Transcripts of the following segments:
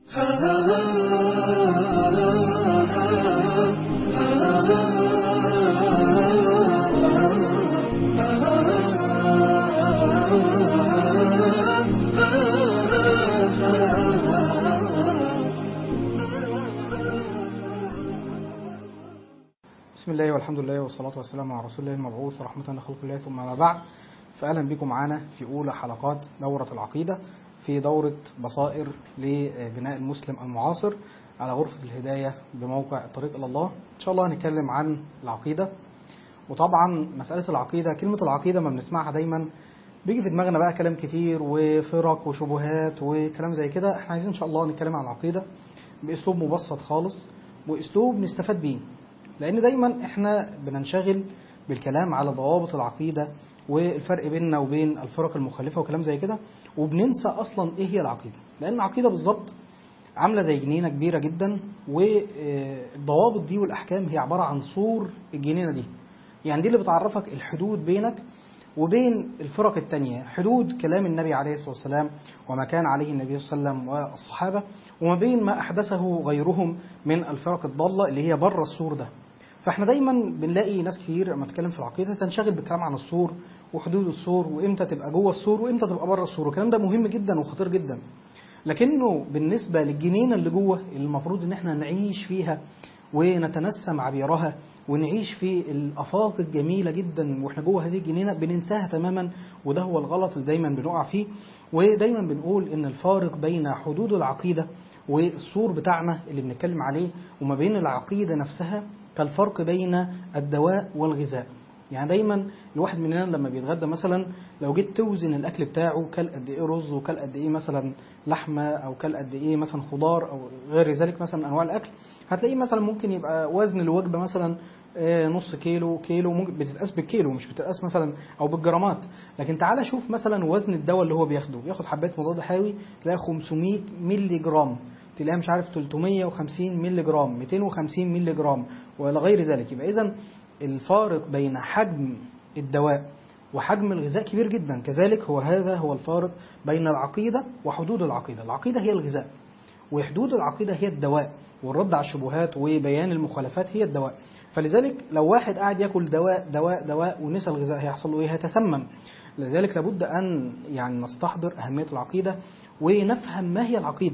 بسم الله والحمد لله والصلاة والسلام على رسول الله المبعوث رحمة لخلق الله ثم ما بعد فأهلا بكم معنا في أولى حلقات دورة العقيدة في دورة بصائر لبناء المسلم المعاصر على غرفة الهداية بموقع الطريق إلى الله إن شاء الله هنتكلم عن العقيدة وطبعا مسألة العقيدة كلمة العقيدة ما بنسمعها دايما بيجي في دماغنا بقى كلام كتير وفرق وشبهات وكلام زي كده احنا عايزين ان شاء الله نتكلم عن العقيدة باسلوب مبسط خالص واسلوب نستفاد بيه لان دايما احنا بننشغل بالكلام على ضوابط العقيدة والفرق بيننا وبين الفرق المخالفة وكلام زي كده وبننسى اصلا ايه هي العقيدة لان العقيدة بالظبط عاملة زي جنينة كبيرة جدا والضوابط دي والاحكام هي عبارة عن سور الجنينة دي يعني دي اللي بتعرفك الحدود بينك وبين الفرق التانية حدود كلام النبي عليه الصلاة والسلام وما كان عليه النبي صلى الله عليه وسلم والصحابة وما بين ما أحدثه غيرهم من الفرق الضالة اللي هي بره السور ده فاحنا دايما بنلاقي ناس كتير لما تتكلم في العقيدة تنشغل بالكلام عن السور وحدود السور وامتى تبقى جوه السور وامتى تبقى بره السور والكلام ده مهم جدا وخطير جدا لكنه بالنسبة للجنينة اللي جوه اللي المفروض ان احنا نعيش فيها ونتنسم عبيرها ونعيش في الافاق الجميله جدا واحنا جوه هذه الجنينه بننساها تماما وده هو الغلط اللي دايما بنقع فيه ودايما بنقول ان الفارق بين حدود العقيده والسور بتاعنا اللي بنتكلم عليه وما بين العقيده نفسها كالفرق بين الدواء والغذاء يعني دايما الواحد مننا لما بيتغدى مثلا لو جيت توزن الاكل بتاعه كل قد ايه رز وكل قد ايه مثلا لحمه او كل قد ايه مثلا خضار او غير ذلك مثلا انواع الاكل هتلاقيه مثلا ممكن يبقى وزن الوجبه مثلا نص كيلو كيلو ممكن بتتقاس بالكيلو مش بتتقاس مثلا او بالجرامات لكن تعالى شوف مثلا وزن الدواء اللي هو بياخده بياخد حبات مضاد حيوي تلاقي 500 مللي جرام تلاقيها مش عارف 350 مللي جرام 250 مللي جرام والى غير ذلك يبقى اذا الفارق بين حجم الدواء وحجم الغذاء كبير جدا كذلك هو هذا هو الفارق بين العقيدة وحدود العقيدة العقيدة هي الغذاء وحدود العقيدة هي الدواء والرد على الشبهات وبيان المخالفات هي الدواء فلذلك لو واحد قاعد ياكل دواء دواء دواء ونسى الغذاء هيحصل له ايه هيتسمم لذلك لابد ان يعني نستحضر اهميه العقيده ونفهم ما هي العقيده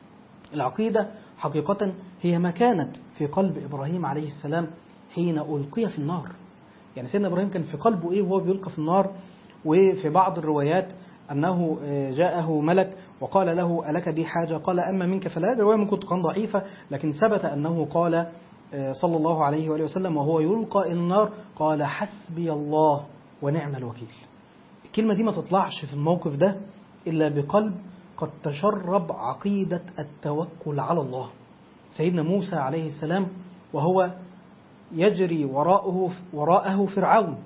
العقيده حقيقه هي ما كانت في قلب ابراهيم عليه السلام حين القي في النار يعني سيدنا ابراهيم كان في قلبه ايه وهو بيلقى في النار وفي بعض الروايات أنه جاءه ملك وقال له ألك بي حاجة قال أما منك فلا الرواية ممكن تكون ضعيفة لكن ثبت أنه قال صلى الله عليه وآله وسلم وهو يلقى إلى النار قال حسبي الله ونعم الوكيل الكلمة دي ما تطلعش في الموقف ده إلا بقلب قد تشرب عقيدة التوكل على الله سيدنا موسى عليه السلام وهو يجري وراءه وراءه فرعون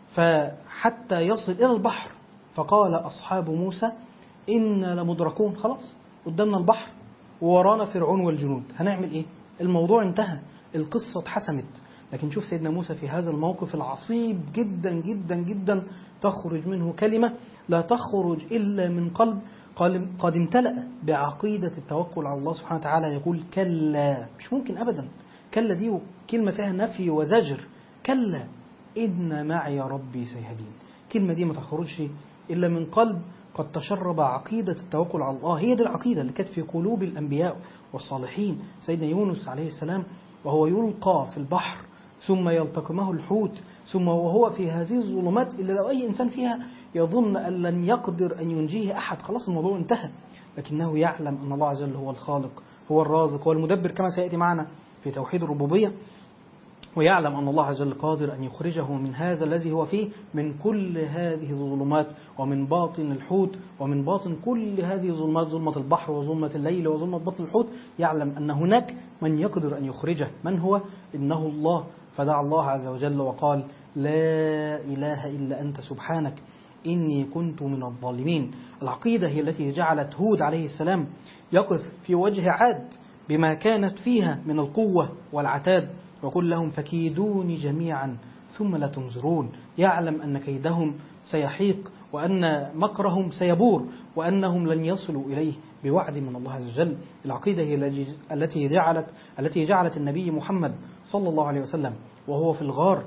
فحتى يصل إلى البحر فقال أصحاب موسى إنا لمدركون خلاص قدامنا البحر وورانا فرعون والجنود هنعمل إيه الموضوع انتهى القصة اتحسمت لكن شوف سيدنا موسى في هذا الموقف العصيب جدا جدا جدا تخرج منه كلمة لا تخرج إلا من قلب قد امتلأ بعقيدة التوكل على الله سبحانه وتعالى يقول كلا مش ممكن أبدا كلا دي كلمة فيها نفي وزجر كلا إن معي ربي سيهدين الكلمة دي ما تخرجش إلا من قلب قد تشرب عقيدة التوكل على الله هي دي العقيدة اللي كانت في قلوب الأنبياء والصالحين سيدنا يونس عليه السلام وهو يلقى في البحر ثم يلتقمه الحوت ثم وهو في هذه الظلمات اللي لو أي إنسان فيها يظن أن لن يقدر أن ينجيه أحد خلاص الموضوع انتهى لكنه يعلم أن الله عز وجل هو الخالق هو الرازق هو المدبر كما سيأتي معنا في توحيد الربوبية ويعلم أن الله عز وجل قادر أن يخرجه من هذا الذي هو فيه من كل هذه الظلمات ومن باطن الحوت ومن باطن كل هذه الظلمات ظلمة البحر وظلمة الليل وظلمة بطن الحوت يعلم أن هناك من يقدر أن يخرجه من هو؟ إنه الله فدعا الله عز وجل وقال لا إله إلا أنت سبحانك إني كنت من الظالمين العقيدة هي التي جعلت هود عليه السلام يقف في وجه عاد بما كانت فيها من القوة والعتاد وقل لهم فكيدوني جميعا ثم لا تنظرون يعلم أن كيدهم سيحيق وأن مكرهم سيبور وأنهم لن يصلوا إليه بوعد من الله عز وجل العقيدة هي التي- التي جعلت التي جعلت النبي محمد صلى الله عليه وسلم وهو في الغار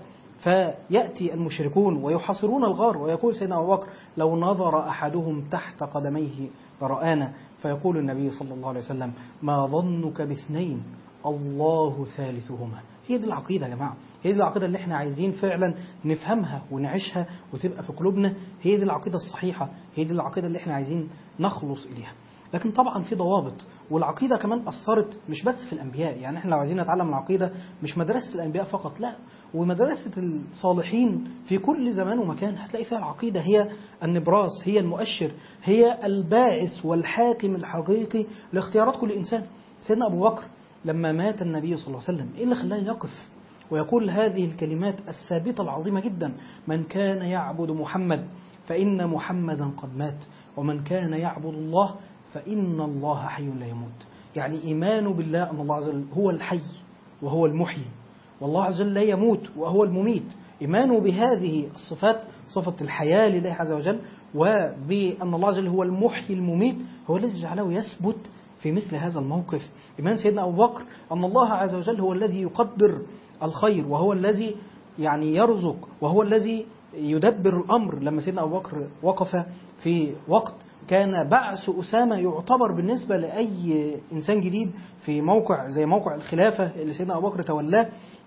فيأتي المشركون ويحاصرون الغار ويقول سيدنا أبو بكر لو نظر أحدهم تحت قدميه لرآنا فيقول النبي صلى الله عليه وسلم ما ظنك باثنين الله ثالثهما هي دي العقيدة يا جماعة هي دي العقيدة اللي احنا عايزين فعلا نفهمها ونعيشها وتبقى في قلوبنا هي دي العقيدة الصحيحة هي دي العقيدة اللي احنا عايزين نخلص إليها لكن طبعا في ضوابط والعقيدة كمان أثرت مش بس في الأنبياء يعني احنا لو عايزين نتعلم العقيدة مش مدرسة الأنبياء فقط لا ومدرسة الصالحين في كل زمان ومكان هتلاقي فيها العقيدة هي النبراس هي المؤشر هي الباعث والحاكم الحقيقي لاختيارات كل إنسان سيدنا أبو بكر لما مات النبي صلى الله عليه وسلم إيه اللي خلاه يقف ويقول هذه الكلمات الثابتة العظيمة جدا من كان يعبد محمد فإن محمدا قد مات ومن كان يعبد الله فإن الله حي لا يموت يعني إيمانه بالله أن الله عز وجل هو الحي وهو المحيي والله عز وجل لا يموت وهو المميت إيمانه بهذه الصفات صفة الحياة لله عز وجل وبأن الله عز وجل هو المحيي المميت هو الذي جعله يثبت في مثل هذا الموقف إيمان سيدنا أبو بكر أن الله عز وجل هو الذي يقدر الخير وهو الذي يعني يرزق وهو الذي يدبر الأمر لما سيدنا أبو بكر وقف في وقت كان بعث أسامة يعتبر بالنسبة لأي إنسان جديد في موقع زي موقع الخلافة اللي سيدنا أبو بكر تولاه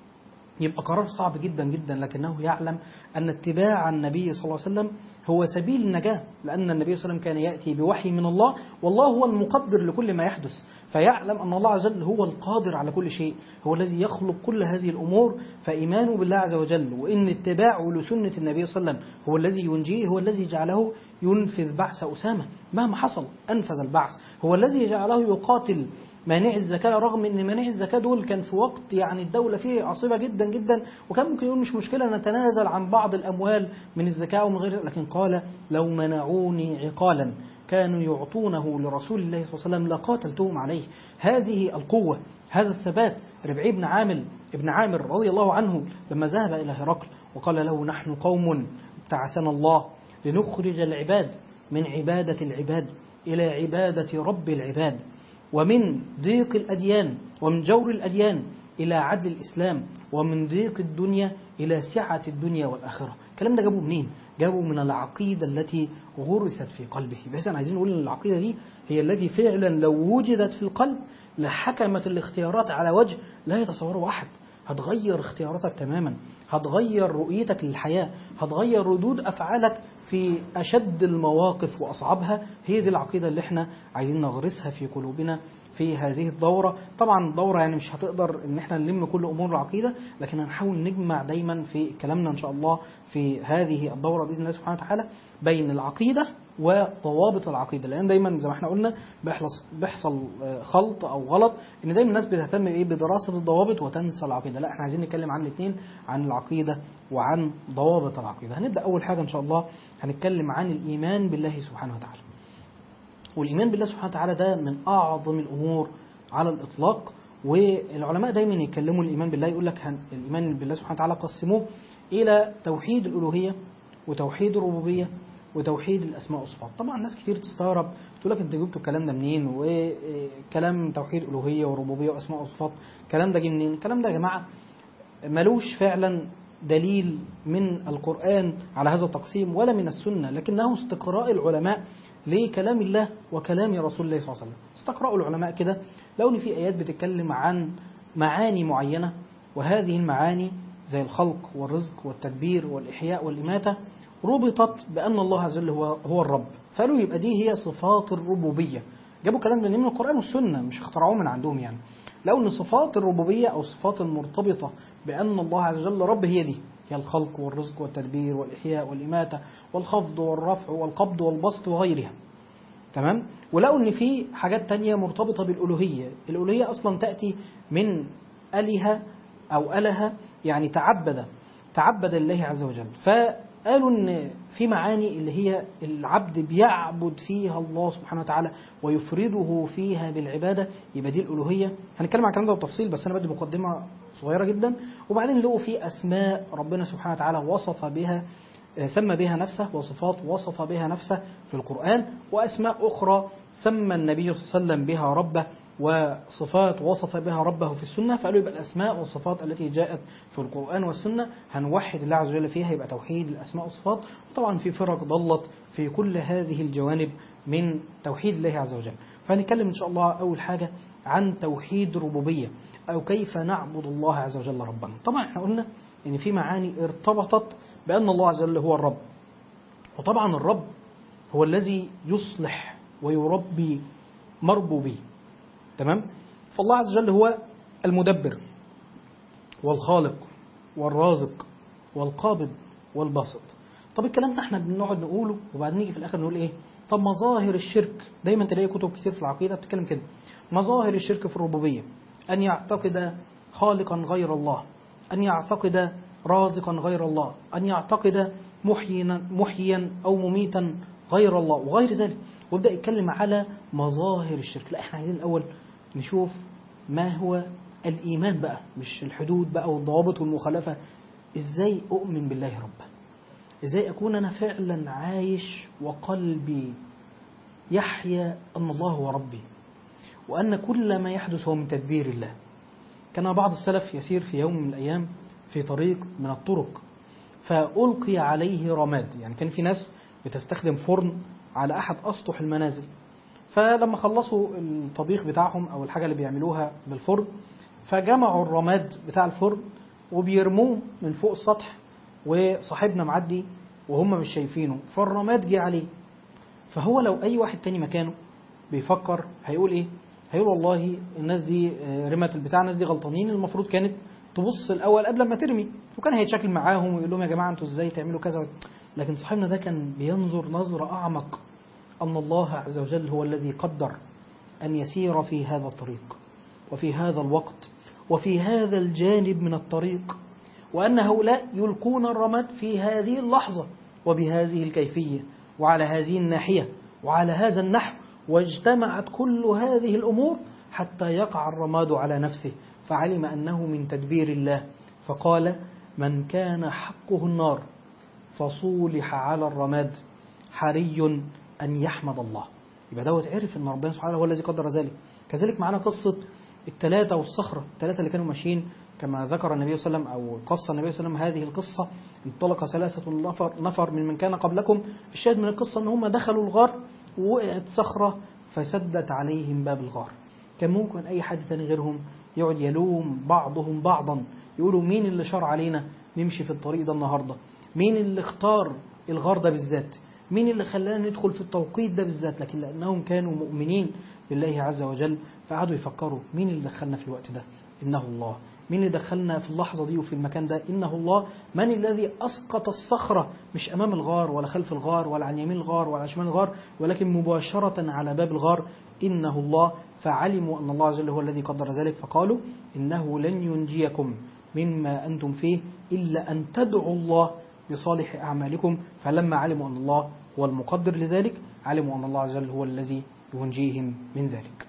يبقى قرار صعب جدا جدا لكنه يعلم أن اتباع النبي صلى الله عليه وسلم هو سبيل النجاة لأن النبي صلى الله عليه وسلم كان يأتي بوحي من الله والله هو المقدر لكل ما يحدث فيعلم أن الله عز وجل هو القادر على كل شيء هو الذي يخلق كل هذه الأمور فإيمانه بالله عز وجل وإن اتباعه لسنة النبي صلى الله عليه وسلم هو الذي ينجيه هو الذي جعله ينفذ بعث أسامة مهما حصل أنفذ البعث هو الذي جعله يقاتل مانع الزكاة رغم ان مانع الزكاة دول كان في وقت يعني الدولة فيه عصيبة جدا جدا وكان ممكن يقول مش مشكلة نتنازل عن بعض الأموال من الزكاة ومن غير لكن قال لو منعوني عقالا كانوا يعطونه لرسول الله صلى الله عليه وسلم لقاتلتهم عليه هذه القوة هذا الثبات ربعي بن عامر ابن عامر رضي الله عنه لما ذهب إلى هرقل وقال له نحن قوم ابتعثنا الله لنخرج العباد من عبادة العباد إلى عبادة رب العباد ومن ضيق الأديان ومن جور الأديان إلى عدل الإسلام ومن ضيق الدنيا إلى سعة الدنيا والآخرة الكلام ده جابه منين؟ جابه من العقيدة التي غرست في قلبه بس أنا عايزين نقول أن العقيدة دي هي التي فعلا لو وجدت في القلب لحكمت الاختيارات على وجه لا يتصوره أحد هتغير اختياراتك تماما هتغير رؤيتك للحياة هتغير ردود أفعالك في أشد المواقف وأصعبها هي دي العقيدة اللي احنا عايزين نغرسها في قلوبنا في هذه الدورة طبعا الدورة يعني مش هتقدر ان احنا نلم كل امور العقيدة لكن هنحاول نجمع دايما في كلامنا ان شاء الله في هذه الدورة بإذن الله سبحانه وتعالى بين العقيدة وضوابط العقيدة لأن دايما زي ما احنا قلنا بيحصل بيحصل خلط أو غلط إن دايما الناس بتهتم بإيه بدراسة الضوابط وتنسى العقيدة لا احنا عايزين نتكلم عن الاثنين عن العقيدة وعن ضوابط العقيدة هنبدأ أول حاجة إن شاء الله هنتكلم عن الإيمان بالله سبحانه وتعالى والإيمان بالله سبحانه وتعالى ده من أعظم الأمور على الإطلاق والعلماء دايما يتكلموا الإيمان بالله يقول لك هن- الإيمان بالله سبحانه وتعالى قسموه إلى توحيد الألوهية وتوحيد الربوبية وتوحيد الأسماء والصفات طبعا ناس كتير تستغرب تقول لك أنت جبتوا الكلام ده منين وكلام توحيد ألوهية وربوبية وأسماء وصفات الكلام ده جه منين الكلام ده يا جماعة ملوش فعلا دليل من القرآن على هذا التقسيم ولا من السنة لكنه استقراء العلماء لكلام الله وكلام رسول الله صلى الله عليه وسلم استقرأوا العلماء كده لو ان في آيات بتتكلم عن معاني معينة وهذه المعاني زي الخلق والرزق والتدبير والإحياء والإماتة ربطت بأن الله عز وجل هو, هو الرب فقالوا يبقى دي هي صفات الربوبية جابوا كلام ده من القرآن والسنة مش اخترعوه من عندهم يعني لو ان صفات الربوبية او الصفات المرتبطة بأن الله عز وجل رب هي دي هي الخلق والرزق والتدبير والإحياء والإماتة والخفض والرفع والقبض والبسط وغيرها تمام ولقوا ان في حاجات تانية مرتبطة بالألوهية الألوهية أصلا تأتي من أله أو أله يعني تعبد تعبد الله عز وجل فقالوا ان في معاني اللي هي العبد بيعبد فيها الله سبحانه وتعالى ويفرده فيها بالعبادة يبقى دي الألوهية هنتكلم عن الكلام ده بالتفصيل بس أنا بدي مقدمة صغيرة جدا وبعدين لقوا في أسماء ربنا سبحانه وتعالى وصف بها سمى بها نفسه وصفات وصف بها نفسه في القرآن وأسماء أخرى سمى النبي صلى الله عليه وسلم بها ربه وصفات وصف بها ربه في السنة فقالوا يبقى الأسماء والصفات التي جاءت في القرآن والسنة هنوحد الله عز وجل فيها يبقى توحيد الأسماء والصفات وطبعا في فرق ضلت في كل هذه الجوانب من توحيد الله عز وجل فهنتكلم إن شاء الله أول حاجة عن توحيد الربوبية أو كيف نعبد الله عز وجل ربنا طبعا احنا قلنا ان في معاني ارتبطت بأن الله عز وجل هو الرب وطبعا الرب هو الذي يصلح ويربي مربوبيه تمام فالله عز وجل هو المدبر والخالق والرازق والقابض والباسط طب الكلام ده احنا بنقعد نقوله وبعدين نيجي في الاخر نقول ايه طب مظاهر الشرك دايما تلاقي كتب كتير في العقيده بتتكلم كده مظاهر الشرك في الربوبيه ان يعتقد خالقا غير الله ان يعتقد رازقا غير الله ان يعتقد محييا محيا او مميتا غير الله وغير ذلك ويبدا يتكلم على مظاهر الشرك لا احنا عايزين الاول نشوف ما هو الايمان بقى مش الحدود بقى والضوابط والمخالفه ازاي اؤمن بالله ربا ازاي اكون انا فعلا عايش وقلبي يحيا ان الله هو ربي وان كل ما يحدث هو من تدبير الله كان بعض السلف يسير في يوم من الايام في طريق من الطرق فالقي عليه رماد يعني كان في ناس بتستخدم فرن على احد اسطح المنازل فلما خلصوا الطبيخ بتاعهم او الحاجه اللي بيعملوها بالفرن فجمعوا الرماد بتاع الفرن وبيرموه من فوق السطح وصاحبنا معدي وهم مش شايفينه فالرماد جه عليه فهو لو اي واحد تاني مكانه بيفكر هيقول ايه هيقول والله الناس دي رمت البتاع الناس دي غلطانين المفروض كانت تبص الاول قبل ما ترمي وكان هيتشكل معاهم ويقول لهم يا جماعه انتوا ازاي تعملوا كذا لكن صاحبنا ده كان بينظر نظره اعمق ان الله عز وجل هو الذي قدر ان يسير في هذا الطريق وفي هذا الوقت وفي هذا الجانب من الطريق وأن هؤلاء يلقون الرماد في هذه اللحظة وبهذه الكيفية وعلى هذه الناحية وعلى هذا النحو واجتمعت كل هذه الأمور حتى يقع الرماد على نفسه فعلم أنه من تدبير الله فقال من كان حقه النار فصولح على الرماد حري أن يحمد الله يبقى دوت عرف أن ربنا سبحانه هو الذي قدر ذلك كذلك معنا قصة الثلاثة والصخرة الثلاثة اللي كانوا ماشيين كما ذكر النبي صلى الله عليه وسلم أو قص النبي صلى الله عليه وسلم هذه القصة انطلق ثلاثة نفر, نفر من من كان قبلكم الشاهد من القصة أن هم دخلوا الغار ووقعت صخرة فسدت عليهم باب الغار كان ممكن أي حد تاني غيرهم يقعد يلوم بعضهم بعضا يقولوا مين اللي شار علينا نمشي في الطريق ده النهاردة مين اللي اختار الغار ده بالذات مين اللي خلانا ندخل في التوقيت ده بالذات لكن لأنهم كانوا مؤمنين بالله عز وجل فقعدوا يفكروا مين اللي دخلنا في الوقت ده إنه الله مين اللي دخلنا في اللحظة دي وفي المكان ده إنه الله من الذي أسقط الصخرة مش أمام الغار ولا خلف الغار ولا عن يمين الغار ولا عن شمال الغار ولكن مباشرة على باب الغار إنه الله فعلموا أن الله عز وجل هو الذي قدر ذلك فقالوا إنه لن ينجيكم مما أنتم فيه إلا أن تدعوا الله بصالح أعمالكم فلما علموا أن الله هو المقدر لذلك علموا أن الله عز وجل هو الذي ينجيهم من ذلك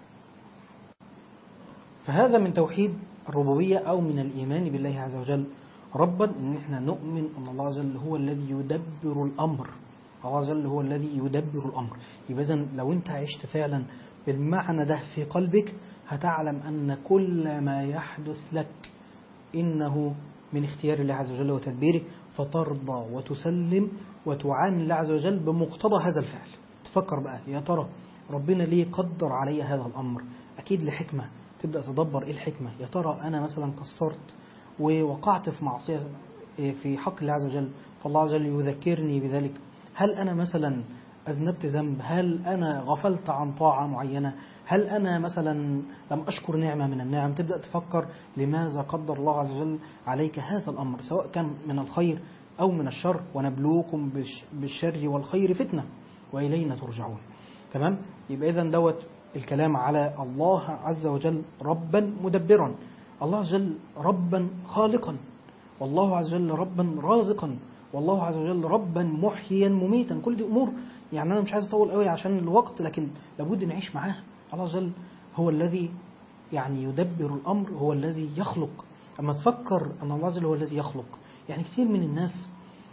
فهذا من توحيد الربوبية أو من الإيمان بالله عز وجل ربا إن إحنا نؤمن أن الله عز وجل هو الذي يدبر الأمر الله عز وجل هو الذي يدبر الأمر يبقى إذا لو أنت عشت فعلا بالمعنى ده في قلبك هتعلم أن كل ما يحدث لك إنه من اختيار الله عز وجل وتدبيره فترضى وتسلم وتعامل الله عز وجل بمقتضى هذا الفعل تفكر بقى يا ترى ربنا ليه قدر علي هذا الأمر أكيد لحكمة تبدأ تدبر إيه الحكمة يا ترى أنا مثلا قصرت ووقعت في معصية في حق الله عز وجل فالله عز وجل يذكرني بذلك هل أنا مثلا أذنبت ذنب هل أنا غفلت عن طاعة معينة هل أنا مثلا لم أشكر نعمة من النعم تبدأ تفكر لماذا قدر الله عز وجل عليك هذا الأمر سواء كان من الخير أو من الشر ونبلوكم بالشر والخير فتنة وإلينا ترجعون تمام يبقى إذا دوت الكلام على الله عز وجل ربا مدبرا الله عز وجل ربا خالقا والله عز وجل ربا رازقا والله عز وجل ربا محييا مميتا كل دي امور يعني انا مش عايز اطول قوي عشان الوقت لكن لابد نعيش معاه الله عز وجل هو الذي يعني يدبر الامر هو الذي يخلق اما تفكر ان الله عز وجل هو الذي يخلق يعني كثير من الناس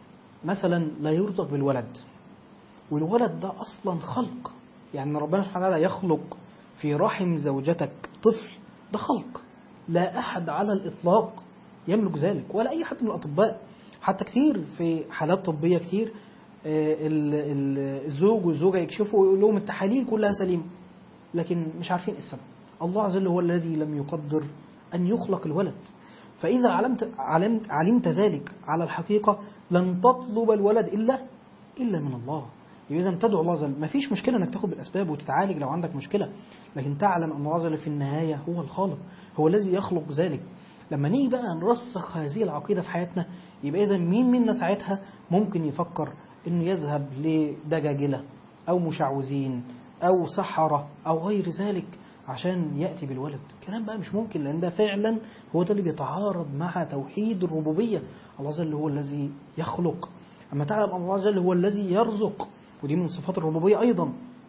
مثلا لا يرزق بالولد والولد ده اصلا خلق يعني ربنا سبحانه وتعالى يخلق في رحم زوجتك طفل ده خلق لا احد على الاطلاق يملك ذلك ولا اي حد من الاطباء حتى كتير في حالات طبيه كتير آه، ال- ال- الزوج والزوجه يكشفوا ويقول لهم التحاليل كلها سليمه لكن مش عارفين إيه السبب الله عز وجل هو الذي لم يقدر أن يخلق الولد فإذا علمت, علمت, علمت ذلك على الحقيقة لن تطلب الولد إلا إلا من الله إذا تدعو الله عز وجل ما فيش مشكلة أنك تاخد بالأسباب وتتعالج لو عندك مشكلة لكن تعلم أن الله عز وجل في النهاية هو الخالق هو الذي يخلق ذلك لما نيجي بقى نرسخ هذه العقيدة في حياتنا يبقى إذا مين منا ساعتها ممكن يفكر إنه يذهب لدجاجلة أو مشعوذين أو سحرة أو غير ذلك عشان يأتي بالولد الكلام بقى مش ممكن لأن ده فعلا هو ده اللي بيتعارض مع توحيد الربوبية الله عز وجل هو الذي يخلق أما تعلم أن الله عز وجل هو الذي يرزق ودي من صفات الربوبية أيضا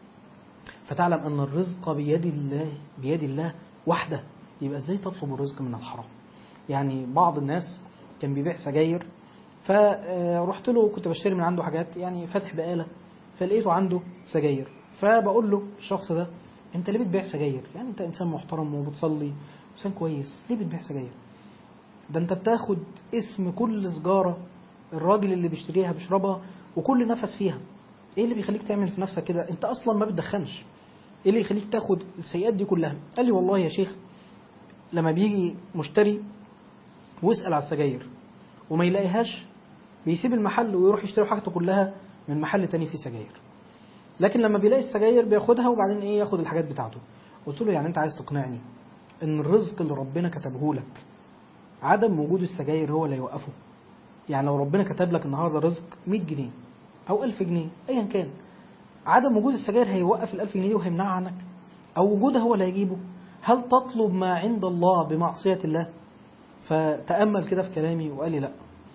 فتعلم أن الرزق بيد الله بيد الله وحده يبقى إزاي تطلب الرزق من الحرام يعني بعض الناس كان بيبيع سجاير فرحت له كنت بشتري من عنده حاجات يعني فاتح بقالة فلقيته عنده سجاير فبقول له الشخص ده انت ليه بتبيع سجاير يعني انت انسان محترم وبتصلي انسان كويس ليه بتبيع سجاير ده انت بتاخد اسم كل سجارة الراجل اللي بيشتريها بيشربها وكل نفس فيها ايه اللي بيخليك تعمل في نفسك كده انت اصلا ما بتدخنش ايه اللي يخليك تاخد السيئات دي كلها قال لي والله يا شيخ لما بيجي مشتري ويسأل على السجاير وما يلاقيهاش بيسيب المحل ويروح يشتري حاجته كلها من محل تاني فيه سجاير لكن لما بيلاقي السجاير بياخدها وبعدين ايه ياخد الحاجات بتاعته قلت له يعني انت عايز تقنعني ان الرزق اللي ربنا كتبه لك عدم وجود السجاير هو اللي يوقفه يعني لو ربنا كتب لك النهارده رزق 100 جنيه او 1000 جنيه ايا كان عدم وجود السجاير هيوقف ال 1000 جنيه دي وهيمنعها عنك او وجودها هو اللي هيجيبه هل تطلب ما عند الله بمعصية الله فتأمل كده في كلامي وقال لي لا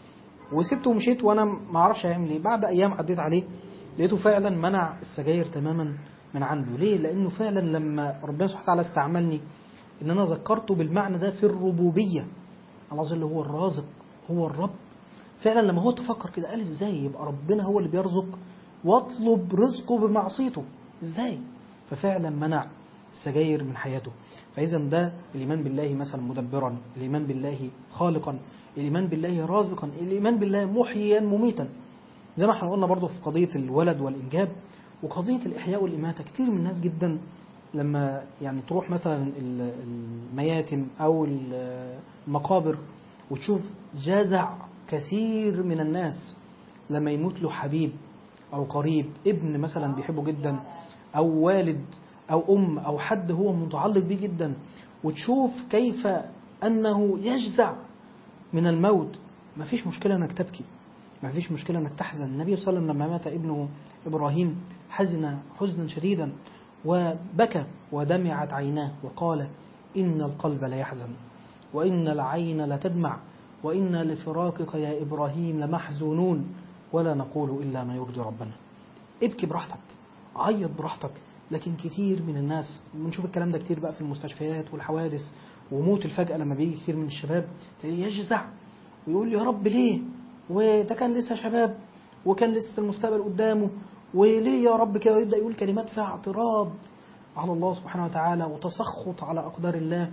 وسبته ومشيت وانا ما اعرفش هيعمل ايه بعد ايام عديت عليه لقيته فعلا منع السجاير تماما من عنده ليه لانه فعلا لما ربنا سبحانه وتعالى استعملني ان انا ذكرته بالمعنى ده في الربوبيه الله عز وجل هو الرازق هو الرب فعلا لما هو تفكر كده قال ازاي يبقى ربنا هو اللي بيرزق واطلب رزقه بمعصيته ازاي ففعلا منع السجاير من حياته فاذا ده الايمان بالله مثلا مدبرا الايمان بالله خالقا الايمان بالله رازقا الايمان بالله محييا مميتا زي ما احنا قلنا برضو في قضيه الولد والانجاب وقضيه الاحياء والاماته كتير من الناس جدا لما يعني تروح مثلا المياتم او المقابر وتشوف جزع كثير من الناس لما يموت له حبيب او قريب ابن مثلا بيحبه جدا او والد او ام او حد هو متعلق بيه جدا وتشوف كيف انه يجزع من الموت ما فيش مشكله انك تبكي ما فيش مشكله انك تحزن النبي صلى الله عليه وسلم لما مات ابنه ابراهيم حزن حزنا شديدا وبكى ودمعت عيناه وقال ان القلب ليحزن وان العين لتدمع وإنا لفراقك يا إبراهيم لمحزونون ولا نقول إلا ما يرضي ربنا ابكي براحتك عيط براحتك لكن كتير من الناس بنشوف الكلام ده كتير بقى في المستشفيات والحوادث وموت الفجأة لما بيجي كتير من الشباب تلاقيه يجزع ويقول يا رب ليه وده كان لسه شباب وكان لسه المستقبل قدامه وليه يا رب كده ويبدأ يقول كلمات فيها اعتراض على الله سبحانه وتعالى وتسخط على أقدار الله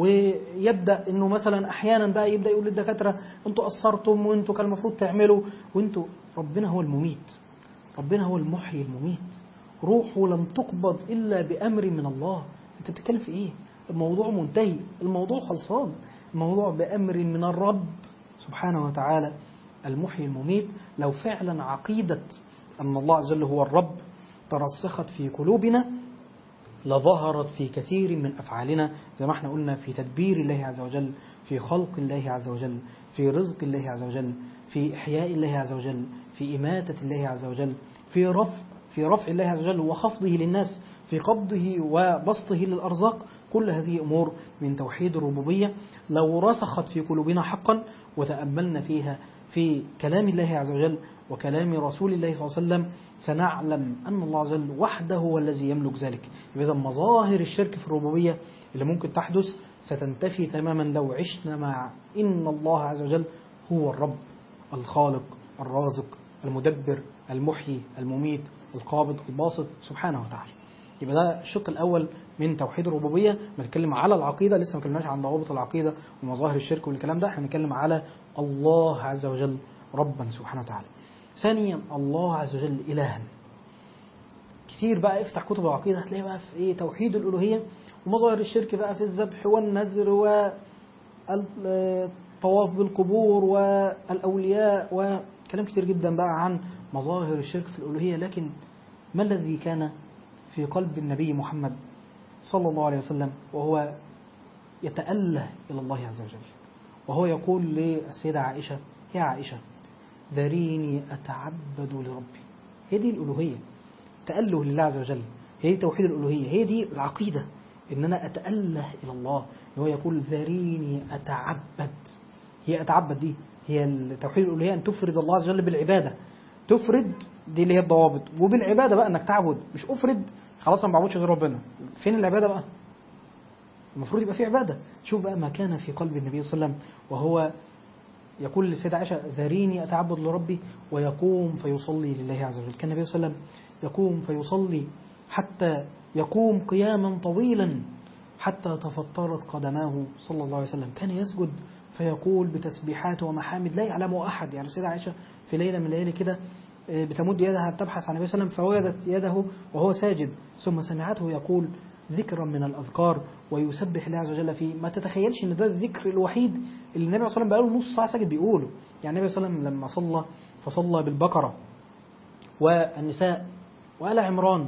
ويبدا انه مثلا احيانا بقى يبدا يقول للدكاتره انتوا قصرتم وانتوا كان المفروض تعملوا وانتوا ربنا هو المميت ربنا هو المحيي المميت روحه لم تقبض الا بامر من الله انت بتتكلم في ايه الموضوع منتهي الموضوع خلصان الموضوع بامر من الرب سبحانه وتعالى المحيي المميت لو فعلا عقيده ان الله عز وجل هو الرب ترسخت في قلوبنا لظهرت في كثير من أفعالنا زي ما احنا قلنا في تدبير الله عز وجل في خلق الله عز وجل في رزق الله عز وجل في إحياء الله عز وجل في إماتة الله عز وجل في رفع في رفع الله عز وجل وخفضه للناس في قبضه وبسطه للأرزاق كل هذه أمور من توحيد الربوبية لو رسخت في قلوبنا حقا وتأملنا فيها في كلام الله عز وجل وكلام رسول الله صلى الله عليه وسلم سنعلم أن الله عز وجل وحده هو الذي يملك ذلك إذا مظاهر الشرك في الربوبية اللي ممكن تحدث ستنتفي تماما لو عشنا مع إن الله عز وجل هو الرب الخالق الرازق المدبر المحيي المميت القابض الباسط سبحانه وتعالى يبقى ده الشق الاول من توحيد الربوبيه بنتكلم على العقيده لسه ما اتكلمناش عن ضوابط العقيده ومظاهر الشرك والكلام ده احنا بنتكلم على الله عز وجل ربا سبحانه وتعالى ثانيا الله عز وجل الها كتير بقى افتح كتب العقيده هتلاقي بقى في ايه توحيد الالوهيه ومظاهر الشرك بقى في الذبح والنذر والطواف بالقبور والاولياء وكلام كتير جدا بقى عن مظاهر الشرك في الالوهيه لكن ما الذي كان في قلب النبي محمد صلى الله عليه وسلم وهو يتأله إلى الله عز وجل وهو يقول للسيدة عائشة يا عائشة ذريني أتعبد لربي هي دي الألوهية تأله لله عز وجل هي دي توحيد الألوهية هي دي العقيدة إن أنا أتأله إلى الله هو يقول ذريني أتعبد هي أتعبد دي هي توحيد الألوهية أن تفرد الله عز وجل بالعبادة تفرد دي اللي هي الضوابط وبالعبادة بقى أنك تعبد مش أفرد خلاص أنا ما بعبدش غير ربنا فين العبادة بقى المفروض يبقى في عبادة شوف بقى ما كان في قلب النبي صلى الله عليه وسلم وهو يقول للسيدة عائشة ذريني أتعبد لربي ويقوم فيصلي لله عز وجل كان النبي صلى الله عليه وسلم يقوم فيصلي حتى يقوم قياما طويلا حتى تفطرت قدماه صلى الله عليه وسلم كان يسجد فيقول بتسبيحات ومحامد لا يعلمه أحد يعني السيدة عائشة في ليلة من الليالي كده بتمد يدها تبحث عن النبي صلى الله عليه وسلم فوجدت يده وهو ساجد ثم سمعته يقول ذكرا من الأذكار ويسبح الله عز وجل فيه ما تتخيلش ان ده الذكر الوحيد اللي النبي صلى الله عليه وسلم بقاله نص ساعة ساجد بيقوله يعني النبي صلى الله عليه وسلم لما صلى فصلى بالبقرة والنساء وآل عمران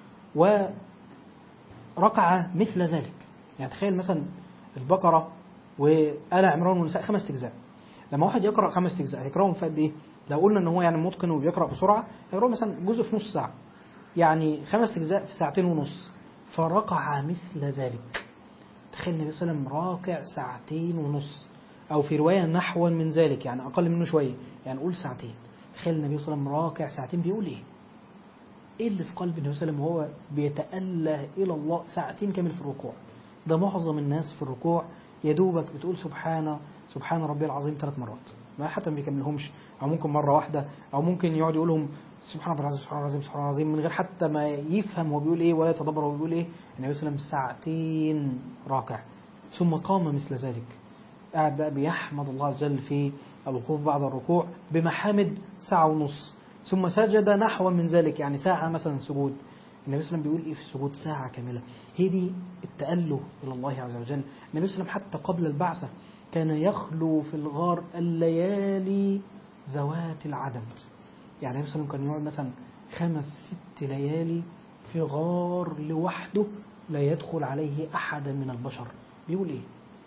وركع مثل ذلك يعني تخيل مثلا البقرة وآل عمران والنساء خمس أجزاء لما واحد يقرأ خمس أجزاء هيقرأهم في قد إيه؟ لو قلنا ان هو يعني متقن وبيقرأ بسرعة هيقرأ مثلا جزء في نص ساعة يعني خمس أجزاء في ساعتين ونص فرقع مثل ذلك تخيل النبي صلى الله عليه وسلم راكع ساعتين ونص أو في رواية نحوا من ذلك يعني أقل منه شوية يعني قول ساعتين تخيل النبي صلى الله عليه وسلم راكع ساعتين بيقول إيه؟ إيه اللي في قلب النبي صلى الله عليه وسلم وهو بيتأله إلى الله ساعتين كامل في الركوع ده معظم الناس في الركوع يا دوبك بتقول سبحان سبحان ربي العظيم ثلاث مرات ما حتى ما بيكملهمش او ممكن مره واحده او ممكن يقعد يقولهم سبحان الله العظيم سبحان الله العظيم سبحان الله العظيم من غير حتى ما يفهم هو بيقول ايه ولا يتدبر هو بيقول ايه النبي صلى الله عليه وسلم ساعتين راكع ثم قام مثل ذلك قاعد بقى بيحمد الله عز وجل في الوقوف بعد الركوع بمحامد ساعة ونص ثم سجد نحو من ذلك يعني ساعة مثلا سجود النبي صلى الله عليه وسلم بيقول ايه في السجود ساعة كاملة هي دي التأله إلى الله عز وجل النبي صلى الله عليه وسلم حتى قبل البعثة كان يخلو في الغار الليالي ذوات العدد يعني النبي صلى الله عليه وسلم كان يقعد مثلا خمس ست ليالي في غار لوحده لا يدخل عليه أحد من البشر بيقول إيه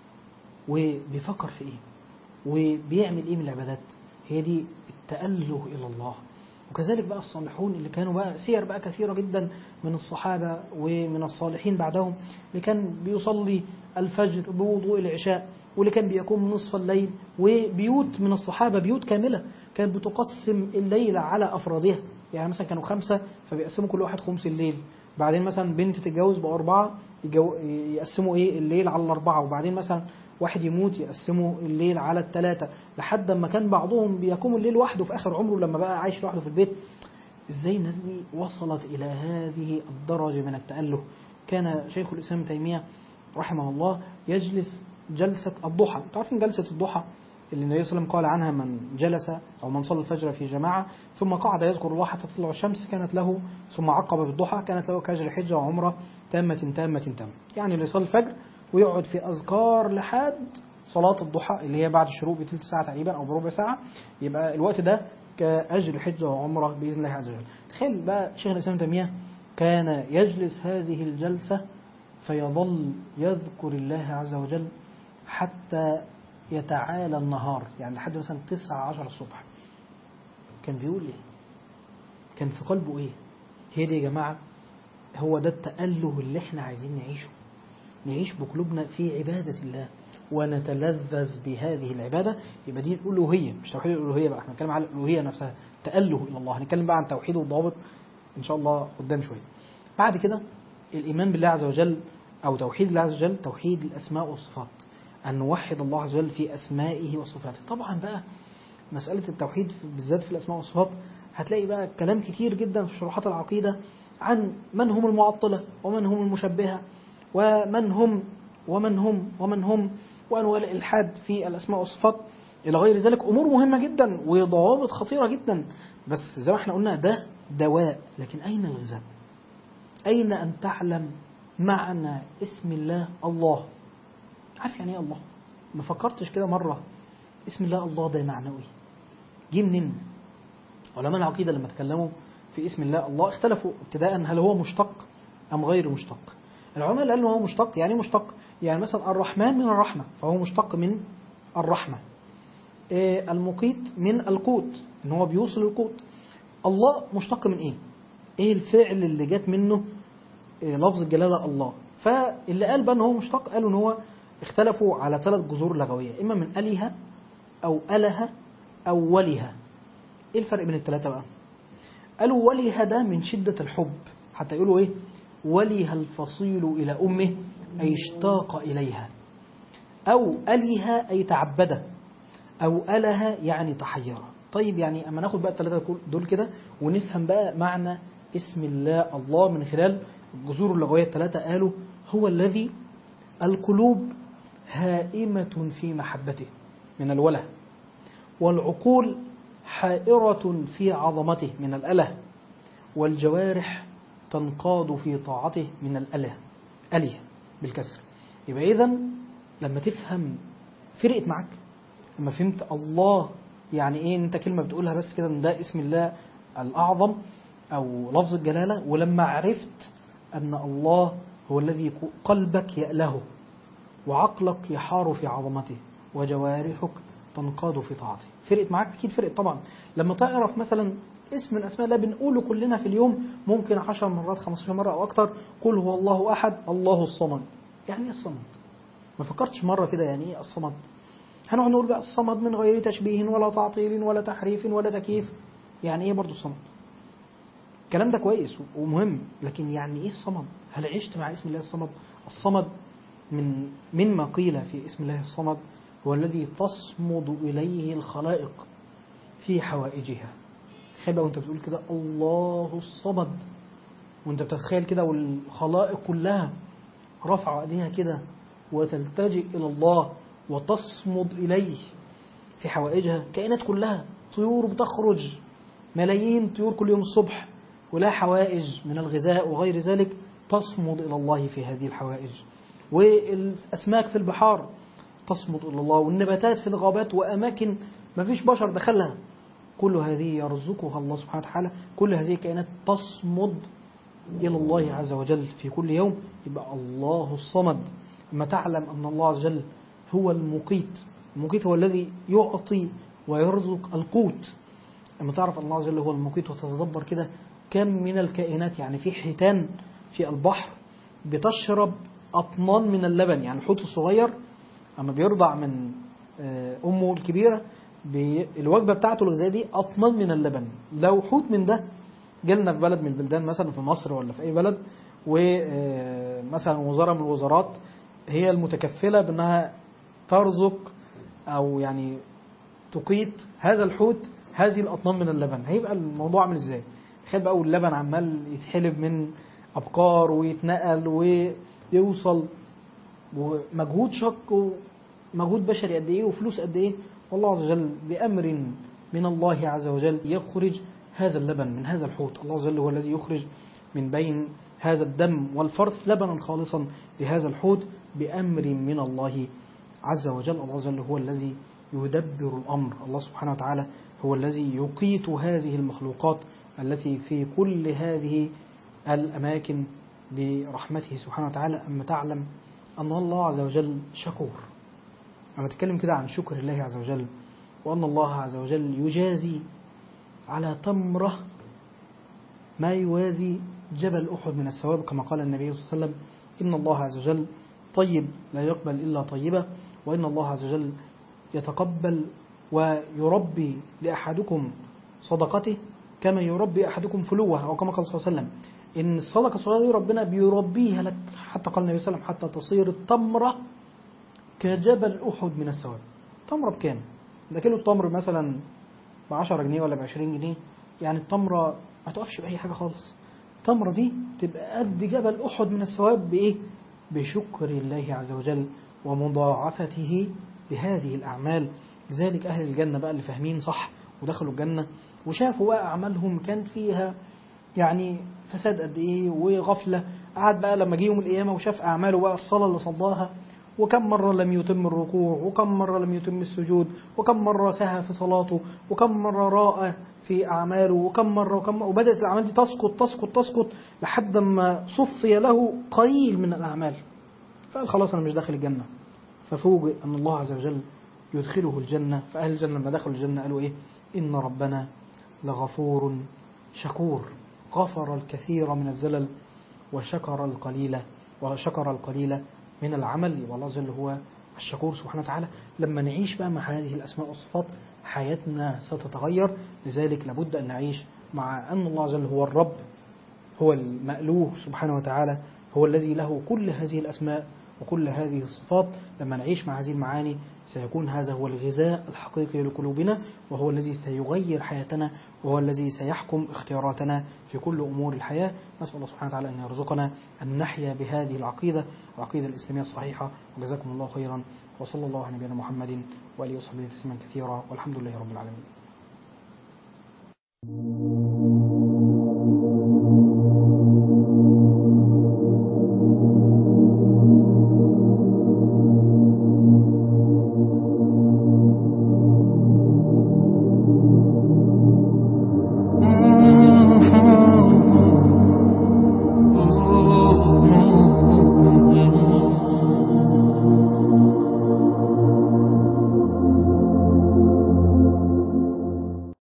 وبيفكر في إيه وبيعمل إيه من العبادات هي دي التأله إلى الله وكذلك بقى الصالحون اللي كانوا بقى سير بقى كثيرة جدا من الصحابة ومن الصالحين بعدهم اللي كان بيصلي الفجر بوضوء العشاء واللي كان بيقوم نصف الليل وبيوت من الصحابة بيوت كاملة كانت بتقسم الليل على أفرادها يعني مثلا كانوا خمسة فبيقسموا كل واحد خمس الليل بعدين مثلا بنت تتجوز بقى أربعة يقسموا إيه الليل على الأربعة وبعدين مثلا واحد يموت يقسموا الليل على الثلاثة لحد ما كان بعضهم بيقوم الليل وحده في آخر عمره لما بقى عايش لوحده في البيت إزاي الناس دي وصلت إلى هذه الدرجة من التأله كان شيخ الإسلام تيمية رحمه الله يجلس جلسة الضحى تعرفين جلسة الضحى اللي النبي صلى الله عليه وسلم قال عنها من جلس أو من صلى الفجر في جماعة ثم قعد يذكر الله حتى تطلع الشمس كانت له ثم عقب بالضحى كانت له كأجر حجة وعمرة تامة تامة تامة يعني اللي يصلي الفجر ويقعد في أذكار لحد صلاة الضحى اللي هي بعد الشروق بثلث ساعة تقريبا أو بربع ساعة يبقى الوقت ده كأجر حجة وعمرة بإذن الله عز وجل تخيل بقى شيخ الإسلام تيمية كان يجلس هذه الجلسة فيظل يذكر الله عز وجل حتى يتعالى النهار يعني لحد مثلا تسعة عشر الصبح كان بيقول ايه كان في قلبه ايه هي دي يا جماعة هو ده التأله اللي احنا عايزين نعيشه نعيش بقلوبنا في عبادة الله ونتلذذ بهذه العبادة يبقى دي الألوهية مش توحيد الألوهية بقى احنا هنتكلم على الألوهية نفسها تأله إلى الله هنتكلم بقى عن توحيد والضوابط إن شاء الله قدام شوية بعد كده الإيمان بالله عز وجل أو توحيد الله عز وجل توحيد الأسماء والصفات أن نوحد الله عز وجل في أسمائه وصفاته طبعا بقى مسألة التوحيد بالذات في الأسماء والصفات هتلاقي بقى كلام كتير جدا في شروحات العقيدة عن من هم المعطلة ومن هم المشبهة ومن هم ومن هم ومن هم وأنواع الإلحاد في الأسماء والصفات إلى غير ذلك أمور مهمة جدا وضوابط خطيرة جدا بس زي ما احنا قلنا ده دواء لكن أين الغذاء أين أن تعلم معنى اسم الله الله عارف يعني ايه الله ما فكرتش كده مرة اسم الله الله ده معنوي جه منين علماء العقيدة لما تكلموا في اسم الله الله اختلفوا ابتداء هل هو مشتق أم غير مشتق العلماء اللي قالوا هو مشتق يعني مشتق يعني مثلا الرحمن من الرحمة فهو مشتق من الرحمة إيه المقيت من القوت ان هو بيوصل القوت الله مشتق من ايه ايه الفعل اللي جات منه إيه لفظ الجلالة الله فاللي قال بقى ان هو مشتق قالوا ان هو اختلفوا على ثلاث جذور لغوية اما من أله او أله او وله ايه الفرق بين الثلاثة بقى قالوا وله ده من شدة الحب حتى يقولوا ايه وله الفصيل إلى أمه أي اشتاق إليها أو أله أي تعبده أو أله يعني تحير طيب يعني أما ناخد بقى الثلاثة دول كده ونفهم بقى معنى اسم الله الله من خلال الجذور اللغوية الثلاثة قالوا هو الذي القلوب هائمة في محبته من الوله والعقول حائرة في عظمته من الأله والجوارح تنقاد في طاعته من الأله أله بالكسر يبقى إذا لما تفهم فرقت معك لما فهمت الله يعني إيه أنت كلمة بتقولها بس كده إن ده اسم الله الأعظم أو لفظ الجلالة ولما عرفت أن الله هو الذي قلبك يأله وعقلك يحار في عظمته وجوارحك تنقاد في طاعته فرقت معاك أكيد فرقت طبعا لما تعرف مثلا اسم من أسماء الله بنقوله كلنا في اليوم ممكن 10 مرات 15 مرة أو أكتر قل هو الله أحد الله الصمد يعني إيه الصمد ما فكرتش مرة كده يعني إيه الصمد هنقعد نقول بقى الصمد من غير تشبيه ولا تعطيل ولا تحريف ولا تكييف يعني إيه برضو الصمد الكلام ده كويس ومهم لكن يعني إيه الصمد هل عشت مع اسم الله الصمد الصمد من مما قيل في اسم الله الصمد هو الذي تصمد إليه الخلائق في حوائجها تخيل وانت بتقول كده الله الصمد وانت بتتخيل كده والخلائق كلها رفع ايديها كده وتلتجئ الى الله وتصمد اليه في حوائجها كائنات كلها طيور بتخرج ملايين طيور كل يوم الصبح ولها حوائج من الغذاء وغير ذلك تصمد الى الله في هذه الحوائج والاسماك في البحار تصمد الى الله والنباتات في الغابات واماكن ما فيش بشر دخلها كل هذه يرزقها الله سبحانه وتعالى كل هذه الكائنات تصمد إلى الله عز وجل في كل يوم يبقى الله الصمد أما تعلم أن الله عز وجل هو المقيت المقيت هو الذي يعطي ويرزق القوت أما تعرف أن الله عز وجل هو المقيت وتتدبر كده كم من الكائنات يعني في حيتان في البحر بتشرب أطنان من اللبن يعني الحوت الصغير أما بيرضع من أمه الكبيرة الوجبه بتاعته الغذائيه دي اطنان من اللبن لو حوت من ده جالنا في بلد من البلدان مثلا في مصر ولا في اي بلد ومثلا وزاره من الوزارات هي المتكفله بانها ترزق او يعني تقيت هذا الحوت هذه الاطنان من اللبن هيبقى الموضوع عامل ازاي تخيل بقى واللبن عمال يتحلب من ابقار ويتنقل ويوصل ومجهود شق ومجهود بشري قد ايه وفلوس قد ايه والله عز وجل بأمر من الله عز وجل يخرج هذا اللبن من هذا الحوت الله عز وجل هو الذي يخرج من بين هذا الدم والفرث لبنا خالصا لهذا الحوت بأمر من الله عز وجل الله عز وجل هو الذي يدبر الأمر الله سبحانه وتعالى هو الذي يقيت هذه المخلوقات التي في كل هذه الأماكن برحمته سبحانه وتعالى أما تعلم أن الله عز وجل شكور لما تتكلم كده عن شكر الله عز وجل وأن الله عز وجل يجازي على تمرة ما يوازي جبل أحد من الثواب كما قال النبي صلى الله عليه وسلم إن الله عز وجل طيب لا يقبل إلا طيبة وإن الله عز وجل يتقبل ويربي لأحدكم صدقته كما يربي أحدكم فلوه أو كما قال صلى الله عليه وسلم إن الصدقة الصغيرة دي ربنا بيربيها لك حتى قال النبي صلى الله عليه وسلم حتى تصير التمرة كجبل أحد من الثواب تمرة بكام؟ ده كيلو التمر مثلا ب 10 جنيه ولا ب 20 جنيه يعني التمرة ما تقفش بأي حاجة خالص التمرة دي تبقى قد جبل أحد من الثواب بإيه؟ بشكر الله عز وجل ومضاعفته لهذه الأعمال لذلك أهل الجنة بقى اللي فاهمين صح ودخلوا الجنة وشافوا بقى أعمالهم كان فيها يعني فساد قد إيه وغفلة قعد بقى لما جه يوم القيامة وشاف أعماله بقى الصلاة اللي صلاها وكم مرة لم يتم الركوع وكم مرة لم يتم السجود وكم مرة سهى في صلاته وكم مرة راى في أعماله وكم مرة وكم وبدأت الأعمال دي تسقط تسقط تسقط لحد ما صفي له قليل من الأعمال فقال خلاص أنا مش داخل الجنة ففوجئ أن الله عز وجل يدخله الجنة فأهل الجنة لما دخلوا الجنة قالوا إيه إن ربنا لغفور شكور غفر الكثير من الزلل وشكر القليل وشكر القليل من العمل والله عز وجل هو الشكور سبحانه وتعالى لما نعيش بقى مع هذه الأسماء والصفات حياتنا ستتغير لذلك لابد أن نعيش مع أن الله عز وجل هو الرب هو المألوه سبحانه وتعالى هو الذي له كل هذه الأسماء وكل هذه الصفات لما نعيش مع هذه المعاني سيكون هذا هو الغذاء الحقيقي لقلوبنا وهو الذي سيغير حياتنا وهو الذي سيحكم اختياراتنا في كل أمور الحياة نسأل الله سبحانه وتعالى أن يرزقنا أن نحيا بهذه العقيدة العقيدة الإسلامية الصحيحة وجزاكم الله خيرا وصلى الله على نبينا محمد وآله وصحبه تسليما كثيرا والحمد لله رب العالمين